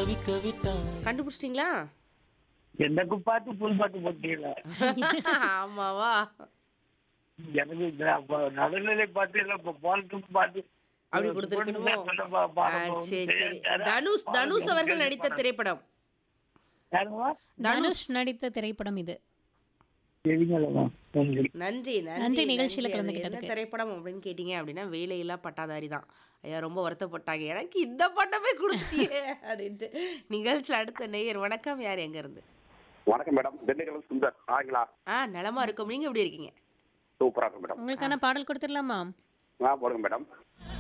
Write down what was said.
தவிக்க விட்டாய் கண்டுபிடிச்சிட்டீங்களா எனக்கு பார்த்து புல் பாட்டு போட்டீங்களா ஆமாவா எனக்கு இந்த அப்ப நடுநிலை பாட்டு இல்ல இப்ப பாலத்துக்கு பாட்டு அப்படி கொடுத்துருக்கணுமோ ஆ, சரி சரி தனுஷ் தனுஷ் அவர்கள் நடித்த திரைப்படம் யாருமா தனுஷ் நடித்த திரைப்படம் இது சரிங்களா நன்றி நன்றி நன்றி நிகழ்ச்சியில அது கலந்துக்கிட்டதுக்கு. என்ன திரைப்படம் அப்படின்னு கேட்டீங்க அப்படின்னா வேலையில்லா பட்டாதாரி தான் ஐயா ரொம்ப வருத்தப்பட்டாங்க எனக்கு இந்த பட்டமே கொடுத்தியே அப்படின்ட்டு நிகழ்ச்சியில் அடுத்த நேயர் வணக்கம் யார் எங்க இருந்து வணக்கம் மேடம் திண்டுக்கல் சுந்தர் ஆகிலா ஆ நலமா இருக்கும் நீங்க எப்படி இருக்கீங்க சூப்பரா இருக்கும் மேடம் உங்களுக்கான பாடல் கொடுத்துடலாமா ஆ போடுங்க மேடம்